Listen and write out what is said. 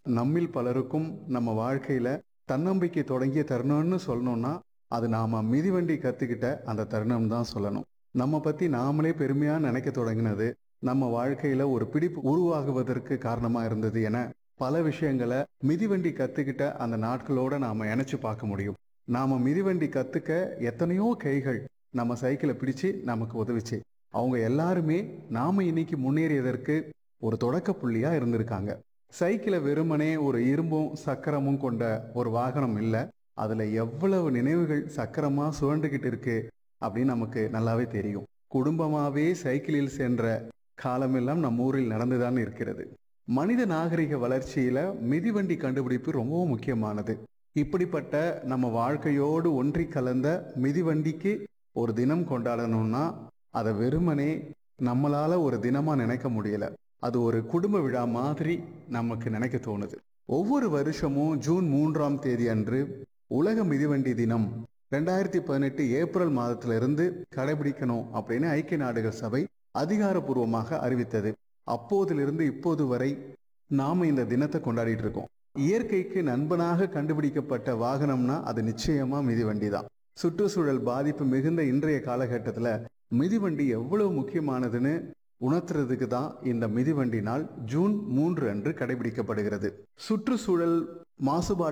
நம்மில் பலருக்கும் நம்ம வாழ்க்கையில தன்னம்பிக்கை தொடங்கிய தருணம்னு சொல்லணும்னா அது நாம மிதிவண்டி கத்துக்கிட்ட அந்த தருணம் தான் சொல்லணும் நம்ம பத்தி நாமளே பெருமையா நினைக்க தொடங்கினது நம்ம வாழ்க்கையில ஒரு பிடிப்பு உருவாகுவதற்கு காரணமா இருந்தது என பல விஷயங்களை மிதிவண்டி கத்துக்கிட்ட அந்த நாட்களோட நாம இணைச்சு பார்க்க முடியும் நாம மிதிவண்டி கத்துக்க எத்தனையோ கைகள் நம்ம சைக்கிளை பிடிச்சு நமக்கு உதவிச்சு அவங்க எல்லாருமே நாம இன்னைக்கு முன்னேறியதற்கு ஒரு தொடக்க புள்ளியா இருந்திருக்காங்க சைக்கிளை வெறுமனே ஒரு இரும்பும் சக்கரமும் கொண்ட ஒரு வாகனம் இல்லை அதுல எவ்வளவு நினைவுகள் சக்கரமா சுழண்டுகிட்டு இருக்கு அப்படின்னு நமக்கு நல்லாவே தெரியும் குடும்பமாவே சைக்கிளில் சென்ற காலமெல்லாம் நம்ம ஊரில் நடந்துதான் இருக்கிறது மனித நாகரிக வளர்ச்சியில மிதிவண்டி கண்டுபிடிப்பு ரொம்பவும் முக்கியமானது இப்படிப்பட்ட நம்ம வாழ்க்கையோடு ஒன்றி கலந்த மிதிவண்டிக்கு ஒரு தினம் கொண்டாடணும்னா அதை வெறுமனே நம்மளால ஒரு தினமா நினைக்க முடியல அது ஒரு குடும்ப விழா மாதிரி நமக்கு நினைக்க தோணுது ஒவ்வொரு வருஷமும் ஜூன் மூன்றாம் தேதி அன்று உலக மிதிவண்டி தினம் ரெண்டாயிரத்தி பதினெட்டு ஏப்ரல் மாதத்திலிருந்து கடைபிடிக்கணும் அப்படின்னு ஐக்கிய நாடுகள் சபை அதிகாரப்பூர்வமாக அறிவித்தது அப்போதிலிருந்து இப்போது வரை நாம இந்த தினத்தை கொண்டாடிட்டு இருக்கோம் இயற்கைக்கு நண்பனாக கண்டுபிடிக்கப்பட்ட வாகனம்னா அது நிச்சயமா மிதிவண்டி தான் சுற்றுச்சூழல் பாதிப்பு மிகுந்த இன்றைய காலகட்டத்துல மிதிவண்டி எவ்வளவு முக்கியமானதுன்னு உணர்த்துறதுக்கு தான் இந்த மிதிவண்டி நாள் ஜூன் மூன்று அன்று கடைபிடிக்கப்படுகிறது சுற்றுச்சூழல் மாசுபாட்டு